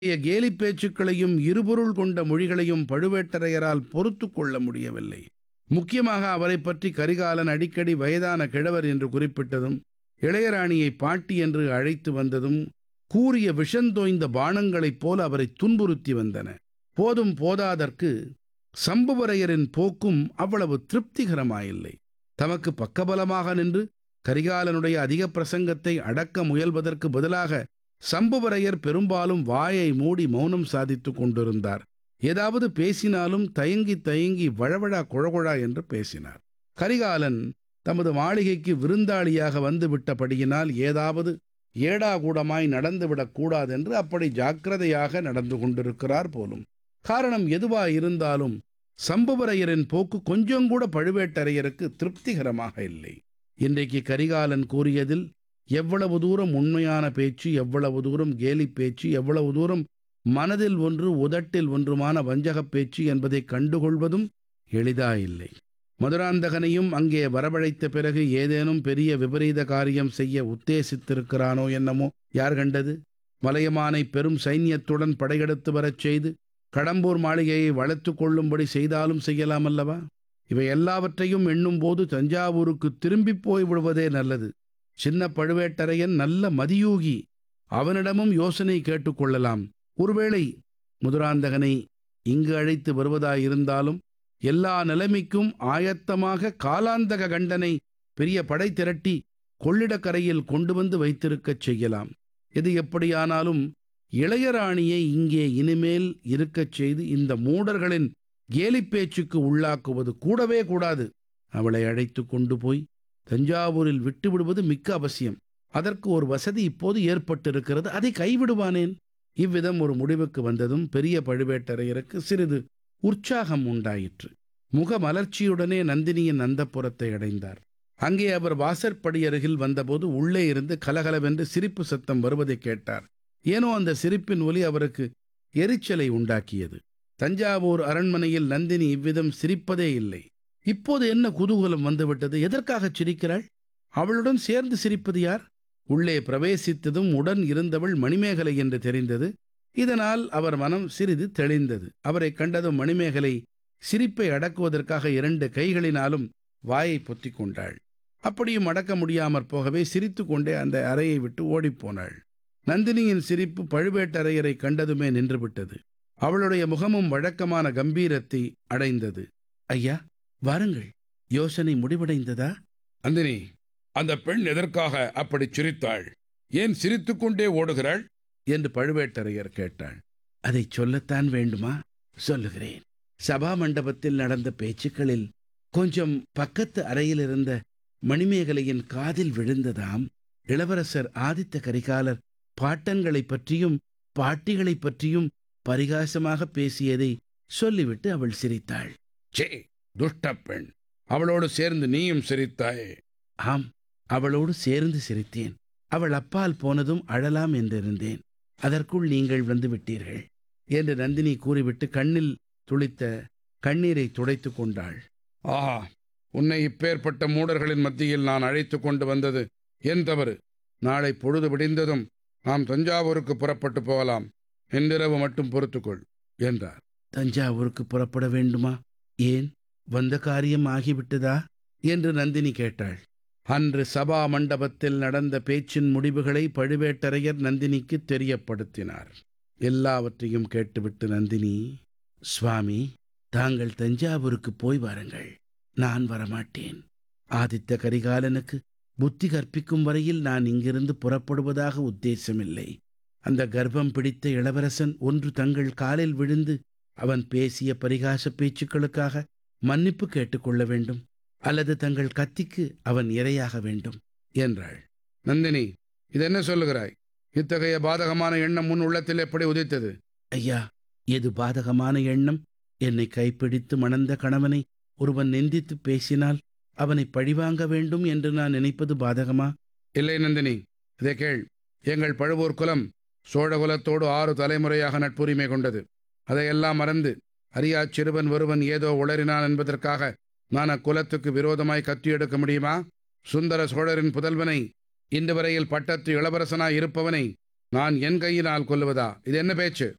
கேலிப் பேச்சுக்களையும் இருபொருள் கொண்ட மொழிகளையும் பழுவேட்டரையரால் பொறுத்துக் கொள்ள முடியவில்லை முக்கியமாக அவரைப் பற்றி கரிகாலன் அடிக்கடி வயதான கிழவர் என்று குறிப்பிட்டதும் இளையராணியை பாட்டி என்று அழைத்து வந்ததும் கூறிய விஷந்தோய்ந்த பானங்களைப் போல அவரை துன்புறுத்தி வந்தன போதும் போதாதற்கு சம்புவரையரின் போக்கும் அவ்வளவு திருப்திகரமாயில்லை தமக்கு பக்கபலமாக நின்று கரிகாலனுடைய அதிக பிரசங்கத்தை அடக்க முயல்வதற்கு பதிலாக சம்புவரையர் பெரும்பாலும் வாயை மூடி மௌனம் சாதித்துக் கொண்டிருந்தார் ஏதாவது பேசினாலும் தயங்கி தயங்கி வழவழா குழகுழா என்று பேசினார் கரிகாலன் தமது மாளிகைக்கு விருந்தாளியாக வந்து விட்டபடியினால் ஏதாவது ஏடாகூடமாய் நடந்துவிடக் கூடாதென்று அப்படி ஜாக்கிரதையாக நடந்து கொண்டிருக்கிறார் போலும் காரணம் எதுவாயிருந்தாலும் சம்புவரையரின் போக்கு கொஞ்சம் கூட பழுவேட்டரையருக்கு திருப்திகரமாக இல்லை இன்றைக்கு கரிகாலன் கூறியதில் எவ்வளவு தூரம் உண்மையான பேச்சு எவ்வளவு தூரம் கேலிப் பேச்சு எவ்வளவு தூரம் மனதில் ஒன்று உதட்டில் ஒன்றுமான வஞ்சகப் பேச்சு என்பதை கண்டுகொள்வதும் எளிதாயில்லை மதுராந்தகனையும் அங்கே வரவழைத்த பிறகு ஏதேனும் பெரிய விபரீத காரியம் செய்ய உத்தேசித்திருக்கிறானோ என்னமோ யார் கண்டது மலையமானை பெரும் சைன்யத்துடன் படையெடுத்து வரச் செய்து கடம்பூர் மாளிகையை வளர்த்து கொள்ளும்படி செய்தாலும் செய்யலாம் அல்லவா இவை எல்லாவற்றையும் எண்ணும்போது தஞ்சாவூருக்கு திரும்பிப் போய் விடுவதே நல்லது சின்ன பழுவேட்டரையன் நல்ல மதியூகி அவனிடமும் யோசனை கேட்டுக்கொள்ளலாம் ஒருவேளை முதுராந்தகனை இங்கு அழைத்து வருவதாயிருந்தாலும் எல்லா நிலைமைக்கும் ஆயத்தமாக காலாந்தக கண்டனை பெரிய படை திரட்டி கொள்ளிடக்கரையில் கொண்டு வந்து வைத்திருக்கச் செய்யலாம் எது எப்படியானாலும் இளையராணியை இங்கே இனிமேல் இருக்கச் செய்து இந்த மூடர்களின் கேலிப் பேச்சுக்கு உள்ளாக்குவது கூடவே கூடாது அவளை அழைத்து கொண்டு போய் தஞ்சாவூரில் விட்டுவிடுவது மிக்க அவசியம் அதற்கு ஒரு வசதி இப்போது ஏற்பட்டிருக்கிறது அதை கைவிடுவானேன் இவ்விதம் ஒரு முடிவுக்கு வந்ததும் பெரிய பழுவேட்டரையருக்கு சிறிது உற்சாகம் உண்டாயிற்று முக மலர்ச்சியுடனே நந்தினியின் அந்தப்புறத்தை அடைந்தார் அங்கே அவர் வாசற்படி அருகில் வந்தபோது உள்ளே இருந்து கலகலவென்று சிரிப்பு சத்தம் வருவதை கேட்டார் ஏனோ அந்த சிரிப்பின் ஒலி அவருக்கு எரிச்சலை உண்டாக்கியது தஞ்சாவூர் அரண்மனையில் நந்தினி இவ்விதம் சிரிப்பதே இல்லை இப்போது என்ன குதூகலம் வந்துவிட்டது எதற்காகச் சிரிக்கிறாள் அவளுடன் சேர்ந்து சிரிப்பது யார் உள்ளே பிரவேசித்ததும் உடன் இருந்தவள் மணிமேகலை என்று தெரிந்தது இதனால் அவர் மனம் சிறிது தெளிந்தது அவரை கண்டதும் மணிமேகலை சிரிப்பை அடக்குவதற்காக இரண்டு கைகளினாலும் வாயை பொத்திக் கொண்டாள் அப்படியும் அடக்க முடியாமற் போகவே சிரித்து கொண்டே அந்த அறையை விட்டு ஓடிப்போனாள் நந்தினியின் சிரிப்பு பழுவேட்டரையரை கண்டதுமே நின்றுவிட்டது அவளுடைய முகமும் வழக்கமான கம்பீரத்தை அடைந்தது ஐயா வாருங்கள் யோசனை முடிவடைந்ததா நந்தினி அந்த பெண் எதற்காக அப்படி சிரித்தாள் ஏன் சிரித்துக்கொண்டே ஓடுகிறாள் என்று பழுவேட்டரையர் கேட்டாள் அதை சொல்லத்தான் வேண்டுமா சொல்லுகிறேன் சபா மண்டபத்தில் நடந்த பேச்சுக்களில் கொஞ்சம் பக்கத்து அறையில் இருந்த மணிமேகலையின் காதில் விழுந்ததாம் இளவரசர் ஆதித்த கரிகாலர் பாட்டன்களைப் பற்றியும் பாட்டிகளைப் பற்றியும் பரிகாசமாக பேசியதை சொல்லிவிட்டு அவள் சிரித்தாள் சே துஷ்ட பெண் அவளோடு சேர்ந்து நீயும் சிரித்தாயே ஆம் அவளோடு சேர்ந்து சிரித்தேன் அவள் அப்பால் போனதும் அழலாம் என்றிருந்தேன் அதற்குள் நீங்கள் வந்து விட்டீர்கள் என்று நந்தினி கூறிவிட்டு கண்ணில் துளித்த கண்ணீரை துடைத்துக் கொண்டாள் ஆஹா உன்னை இப்பேற்பட்ட மூடர்களின் மத்தியில் நான் அழைத்து கொண்டு வந்தது என் தவறு நாளை பொழுது விடிந்ததும் நாம் தஞ்சாவூருக்கு புறப்பட்டு போகலாம் இன்றிரவு மட்டும் பொறுத்துக்கொள் என்றார் தஞ்சாவூருக்கு புறப்பட வேண்டுமா ஏன் வந்த காரியம் ஆகிவிட்டதா என்று நந்தினி கேட்டாள் அன்று சபா மண்டபத்தில் நடந்த பேச்சின் முடிவுகளை பழுவேட்டரையர் நந்தினிக்கு தெரியப்படுத்தினார் எல்லாவற்றையும் கேட்டுவிட்டு நந்தினி சுவாமி தாங்கள் தஞ்சாவூருக்கு போய் வாருங்கள் நான் வரமாட்டேன் ஆதித்த கரிகாலனுக்கு புத்தி கற்பிக்கும் வரையில் நான் இங்கிருந்து புறப்படுவதாக உத்தேசமில்லை அந்த கர்ப்பம் பிடித்த இளவரசன் ஒன்று தங்கள் காலில் விழுந்து அவன் பேசிய பரிகாச பேச்சுக்களுக்காக மன்னிப்பு கேட்டுக்கொள்ள வேண்டும் அல்லது தங்கள் கத்திக்கு அவன் இரையாக வேண்டும் என்றாள் நந்தினி இது என்ன சொல்லுகிறாய் இத்தகைய பாதகமான எண்ணம் முன் உள்ளத்தில் எப்படி உதித்தது ஐயா எது பாதகமான எண்ணம் என்னை கைப்பிடித்து மணந்த கணவனை ஒருவன் நிந்தித்து பேசினால் அவனை பழிவாங்க வேண்டும் என்று நான் நினைப்பது பாதகமா இல்லை நந்தினி இதை கேள் எங்கள் பழுவூர் குலம் சோழ குலத்தோடு ஆறு தலைமுறையாக நட்புரிமை கொண்டது அதையெல்லாம் மறந்து அறியாச் சிறுவன் ஒருவன் ஏதோ உளறினான் என்பதற்காக நான் அக்குலத்துக்கு விரோதமாய் கத்தி எடுக்க முடியுமா சுந்தர சோழரின் புதல்வனை இன்று வரையில் பட்டத்து இளவரசனாய் இருப்பவனை நான் என் கையினால் கொல்லுவதா இது என்ன பேச்சு